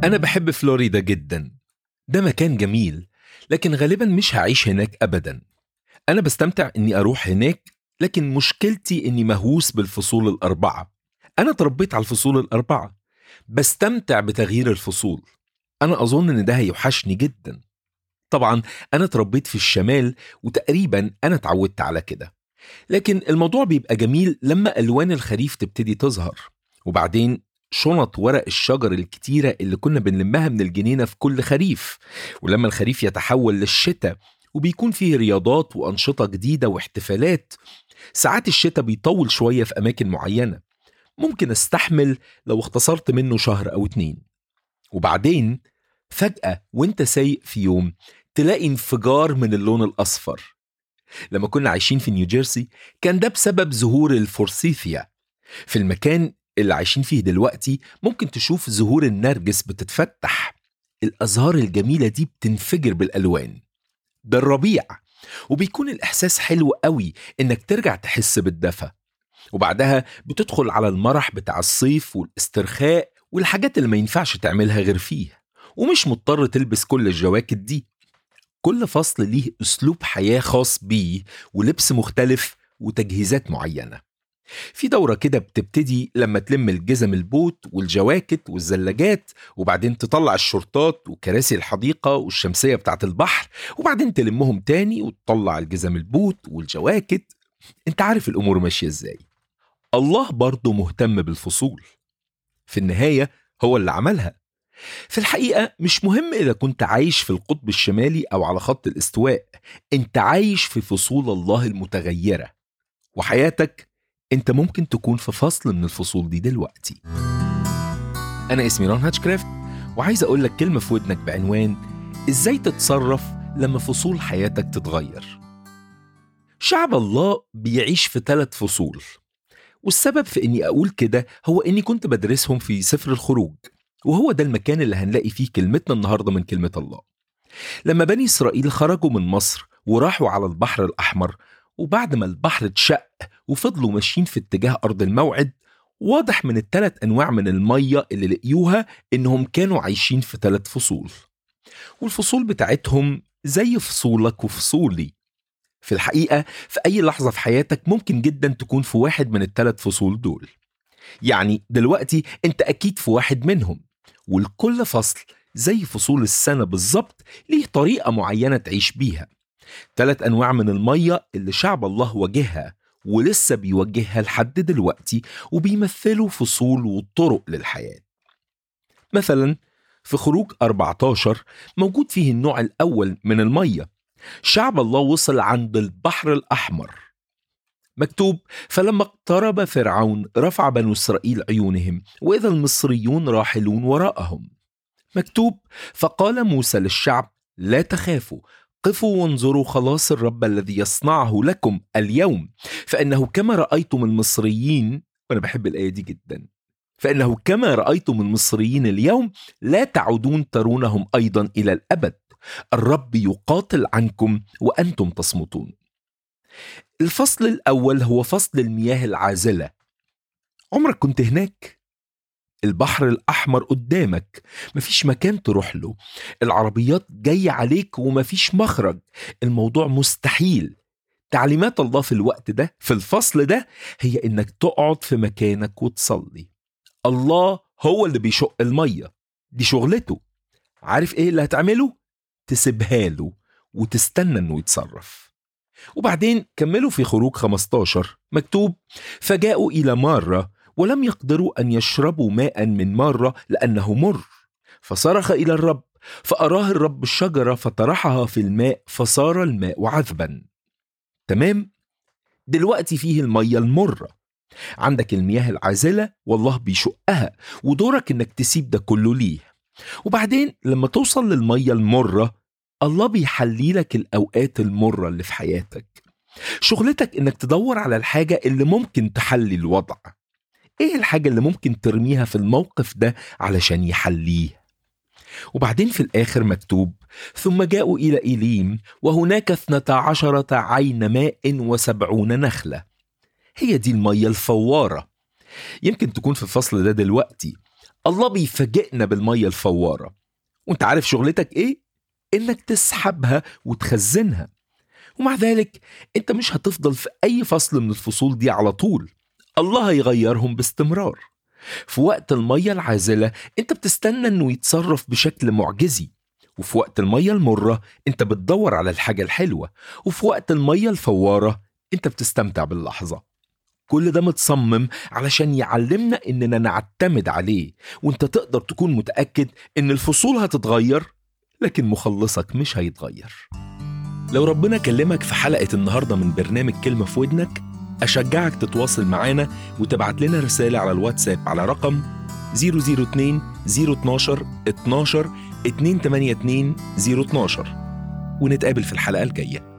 أنا بحب فلوريدا جدا ده مكان جميل لكن غالبا مش هعيش هناك أبدا أنا بستمتع إني أروح هناك لكن مشكلتي إني مهووس بالفصول الأربعة أنا تربيت على الفصول الأربعة بستمتع بتغيير الفصول أنا أظن إن ده هيوحشني جدا طبعا أنا تربيت في الشمال وتقريبا أنا اتعودت على كده لكن الموضوع بيبقى جميل لما ألوان الخريف تبتدي تظهر وبعدين شنط ورق الشجر الكتيرة اللي كنا بنلمها من الجنينة في كل خريف ولما الخريف يتحول للشتاء وبيكون فيه رياضات وأنشطة جديدة واحتفالات ساعات الشتاء بيطول شوية في أماكن معينة ممكن استحمل لو اختصرت منه شهر أو اتنين وبعدين فجأة وانت سايق في يوم تلاقي انفجار من اللون الأصفر لما كنا عايشين في نيوجيرسي كان ده بسبب ظهور الفورسيثيا في المكان اللي عايشين فيه دلوقتي ممكن تشوف زهور النرجس بتتفتح الأزهار الجميلة دي بتنفجر بالألوان ده الربيع وبيكون الإحساس حلو قوي إنك ترجع تحس بالدفى وبعدها بتدخل على المرح بتاع الصيف والاسترخاء والحاجات اللي ما ينفعش تعملها غير فيه ومش مضطر تلبس كل الجواكت دي كل فصل ليه أسلوب حياة خاص بيه ولبس مختلف وتجهيزات معينة في دورة كده بتبتدي لما تلم الجزم البوت والجواكت والزلاجات وبعدين تطلع الشرطات وكراسي الحديقة والشمسية بتاعت البحر وبعدين تلمهم تاني وتطلع الجزم البوت والجواكت انت عارف الأمور ماشية ازاي الله برضه مهتم بالفصول في النهاية هو اللي عملها في الحقيقة مش مهم إذا كنت عايش في القطب الشمالي أو على خط الاستواء أنت عايش في فصول الله المتغيرة وحياتك أنت ممكن تكون في فصل من الفصول دي دلوقتي أنا اسمي ران هاتشكرافت وعايز أقول لك كلمة في ودنك بعنوان إزاي تتصرف لما فصول حياتك تتغير شعب الله بيعيش في ثلاث فصول والسبب في اني اقول كده هو اني كنت بدرسهم في سفر الخروج وهو ده المكان اللي هنلاقي فيه كلمتنا النهارده من كلمه الله لما بني اسرائيل خرجوا من مصر وراحوا على البحر الاحمر وبعد ما البحر اتشق وفضلوا ماشيين في اتجاه ارض الموعد واضح من الثلاث انواع من الميه اللي لقيوها انهم كانوا عايشين في ثلاث فصول والفصول بتاعتهم زي فصولك وفصولي في الحقيقة في أي لحظة في حياتك ممكن جدا تكون في واحد من الثلاث فصول دول يعني دلوقتي أنت أكيد في واحد منهم والكل فصل زي فصول السنة بالظبط ليه طريقة معينة تعيش بيها ثلاث أنواع من المية اللي شعب الله واجهها ولسه بيوجهها لحد دلوقتي وبيمثلوا فصول وطرق للحياة مثلا في خروج 14 موجود فيه النوع الأول من المية شعب الله وصل عند البحر الأحمر مكتوب فلما اقترب فرعون رفع بنو إسرائيل عيونهم وإذا المصريون راحلون وراءهم مكتوب فقال موسى للشعب لا تخافوا قفوا وانظروا خلاص الرب الذي يصنعه لكم اليوم فإنه كما رأيتم المصريين وأنا بحب الآية دي جدا فإنه كما رأيتم المصريين اليوم لا تعودون ترونهم أيضا إلى الأبد الرب يقاتل عنكم وانتم تصمتون. الفصل الاول هو فصل المياه العازله. عمرك كنت هناك؟ البحر الاحمر قدامك، مفيش مكان تروح له، العربيات جايه عليك ومفيش مخرج، الموضوع مستحيل. تعليمات الله في الوقت ده في الفصل ده هي انك تقعد في مكانك وتصلي. الله هو اللي بيشق الميه، دي شغلته. عارف ايه اللي هتعمله؟ تسيبها له وتستنى انه يتصرف وبعدين كملوا في خروج 15 مكتوب فجاءوا إلى مارة ولم يقدروا أن يشربوا ماء من مارة لأنه مر فصرخ إلى الرب فأراه الرب الشجرة فطرحها في الماء فصار الماء عذبا تمام؟ دلوقتي فيه المية المرة عندك المياه العازلة والله بيشقها ودورك انك تسيب ده كله ليه وبعدين لما توصل للمية المرة الله بيحلي لك الأوقات المرة اللي في حياتك شغلتك إنك تدور على الحاجة اللي ممكن تحلي الوضع إيه الحاجة اللي ممكن ترميها في الموقف ده علشان يحليه وبعدين في الآخر مكتوب ثم جاءوا إلى إيليم وهناك اثنتا عشرة عين ماء وسبعون نخلة هي دي المية الفوارة يمكن تكون في الفصل ده دلوقتي الله بيفاجئنا بالمية الفوارة وانت عارف شغلتك ايه؟ انك تسحبها وتخزنها ومع ذلك انت مش هتفضل في اي فصل من الفصول دي على طول الله هيغيرهم باستمرار في وقت المية العازلة انت بتستنى انه يتصرف بشكل معجزي وفي وقت المية المرة انت بتدور على الحاجة الحلوة وفي وقت المية الفوارة انت بتستمتع باللحظة كل ده متصمم علشان يعلمنا اننا نعتمد عليه وانت تقدر تكون متأكد ان الفصول هتتغير لكن مخلصك مش هيتغير لو ربنا كلمك في حلقة النهاردة من برنامج كلمة في ودنك أشجعك تتواصل معانا وتبعت لنا رسالة على الواتساب على رقم 002 012 12 282 012 ونتقابل في الحلقة الجاية